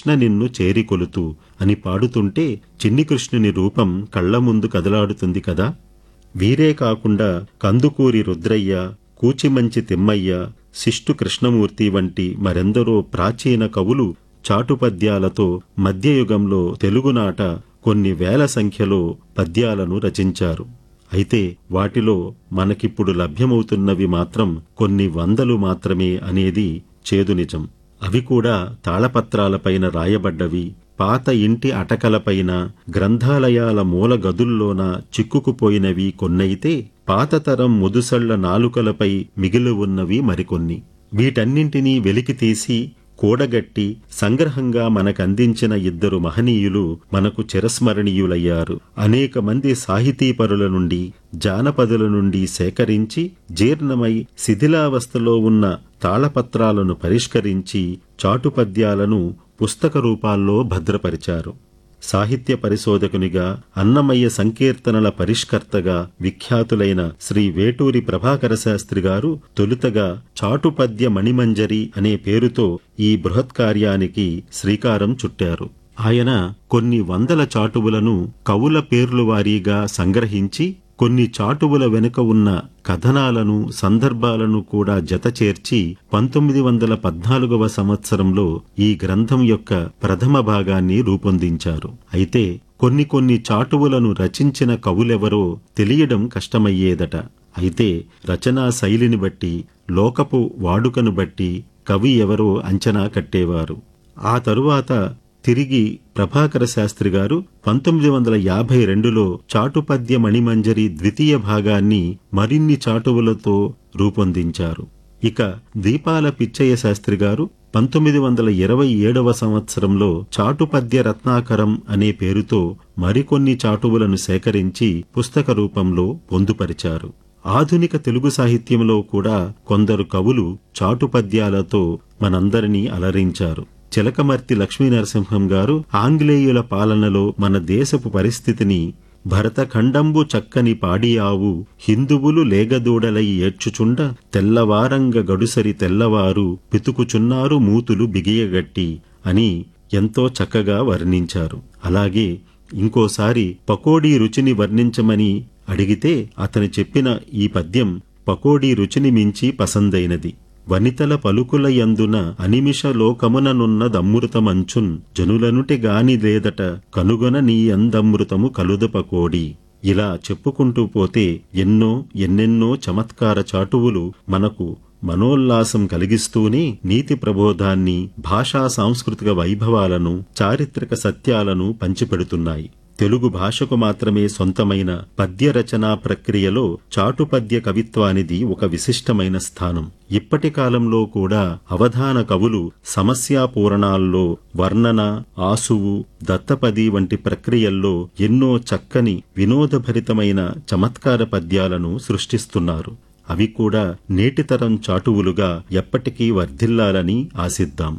కృష్ణ నిన్ను చేరికొలుతూ అని పాడుతుంటే చిన్ని కృష్ణుని రూపం కళ్ల ముందు కదలాడుతుంది కదా వీరే కాకుండా కందుకూరి రుద్రయ్య కూచిమంచి తిమ్మయ్య శిష్టు కృష్ణమూర్తి వంటి మరెందరో ప్రాచీన కవులు చాటుపద్యాలతో మధ్యయుగంలో తెలుగునాట కొన్ని వేల సంఖ్యలో పద్యాలను రచించారు అయితే వాటిలో మనకిప్పుడు లభ్యమవుతున్నవి మాత్రం కొన్ని వందలు మాత్రమే అనేది చేదు నిజం అవి కూడా తాళపత్రాలపైన రాయబడ్డవి పాత ఇంటి అటకలపైన గ్రంథాలయాల మూల గదుల్లోన చిక్కుకుపోయినవి కొన్నైతే పాతతరం ముదుసళ్ల నాలుకలపై మిగిలి ఉన్నవి మరికొన్ని వీటన్నింటినీ వెలికితీసి కూడగట్టి సంగ్రహంగా మనకందించిన ఇద్దరు మహనీయులు మనకు చిరస్మరణీయులయ్యారు అనేక మంది సాహితీపరుల నుండి జానపదుల నుండి సేకరించి జీర్ణమై శిథిలావస్థలో ఉన్న తాళపత్రాలను పరిష్కరించి చాటుపద్యాలను పుస్తక రూపాల్లో భద్రపరిచారు సాహిత్య పరిశోధకునిగా అన్నమయ్య సంకీర్తనల పరిష్కర్తగా విఖ్యాతులైన శ్రీ వేటూరి ప్రభాకర శాస్త్రి గారు తొలుతగా చాటుపద్య మణిమంజరి అనే పేరుతో ఈ బృహత్కార్యానికి శ్రీకారం చుట్టారు ఆయన కొన్ని వందల చాటువులను కవుల పేర్లు వారీగా సంగ్రహించి కొన్ని చాటువుల వెనుక ఉన్న కథనాలను సందర్భాలను కూడా జతచేర్చి పంతొమ్మిది వందల పద్నాలుగవ సంవత్సరంలో ఈ గ్రంథం యొక్క ప్రథమ భాగాన్ని రూపొందించారు అయితే కొన్ని కొన్ని చాటువులను రచించిన కవులెవరో తెలియడం కష్టమయ్యేదట అయితే రచనా శైలిని బట్టి లోకపు వాడుకను బట్టి కవి ఎవరో అంచనా కట్టేవారు ఆ తరువాత తిరిగి ప్రభాకర శాస్త్రి గారు పంతొమ్మిది వందల యాభై రెండులో చాటుపద్య మణిమంజరి ద్వితీయ భాగాన్ని మరిన్ని చాటువులతో రూపొందించారు ఇక దీపాల పిచ్చయ్య శాస్త్రి గారు పంతొమ్మిది వందల ఇరవై ఏడవ సంవత్సరంలో చాటుపద్య రత్నాకరం అనే పేరుతో మరికొన్ని చాటువులను సేకరించి పుస్తక రూపంలో పొందుపరిచారు ఆధునిక తెలుగు సాహిత్యంలో కూడా కొందరు కవులు చాటుపద్యాలతో మనందరినీ అలరించారు చిలకమర్తి లక్ష్మీనరసింహం గారు ఆంగ్లేయుల పాలనలో మన దేశపు పరిస్థితిని భరతఖండంబు చక్కని పాడియావు హిందువులు లేగదూడలై ఏడ్చుచుండ తెల్లవారంగ గడుసరి తెల్లవారు పితుకుచున్నారు మూతులు బిగియగట్టి అని ఎంతో చక్కగా వర్ణించారు అలాగే ఇంకోసారి పకోడీ రుచిని వర్ణించమని అడిగితే అతను చెప్పిన ఈ పద్యం పకోడీ రుచిని మించి పసందైనది వనితల పలుకుల యందున అనిమిష లోకముననున్న దమ్మృతమంచున్ జనులనుటి గాని లేదట కనుగొన నీ అందమృతము కలుదపకోడి ఇలా చెప్పుకుంటూ పోతే ఎన్నో ఎన్నెన్నో చమత్కార చాటువులు మనకు మనోల్లాసం కలిగిస్తూనే నీతి ప్రబోధాన్ని భాషా సాంస్కృతిక వైభవాలను చారిత్రక సత్యాలను పంచిపెడుతున్నాయి తెలుగు భాషకు మాత్రమే సొంతమైన పద్య రచనా ప్రక్రియలో చాటుపద్య కవిత్వానిది ఒక విశిష్టమైన స్థానం ఇప్పటి కాలంలో కూడా అవధాన కవులు సమస్యాపూరణాల్లో వర్ణన ఆసువు దత్తపది వంటి ప్రక్రియల్లో ఎన్నో చక్కని వినోదభరితమైన చమత్కార పద్యాలను సృష్టిస్తున్నారు అవి కూడా నేటితరం చాటువులుగా ఎప్పటికీ వర్ధిల్లాలని ఆశిద్దాం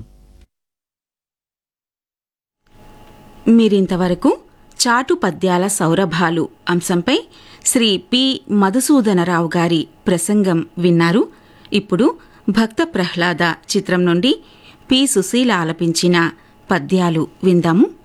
మీరింతవరకు చాటు పద్యాల సౌరభాలు అంశంపై శ్రీ పి మధుసూదనరావు గారి ప్రసంగం విన్నారు ఇప్పుడు భక్త ప్రహ్లాద చిత్రం నుండి పి సుశీల ఆలపించిన పద్యాలు విందాము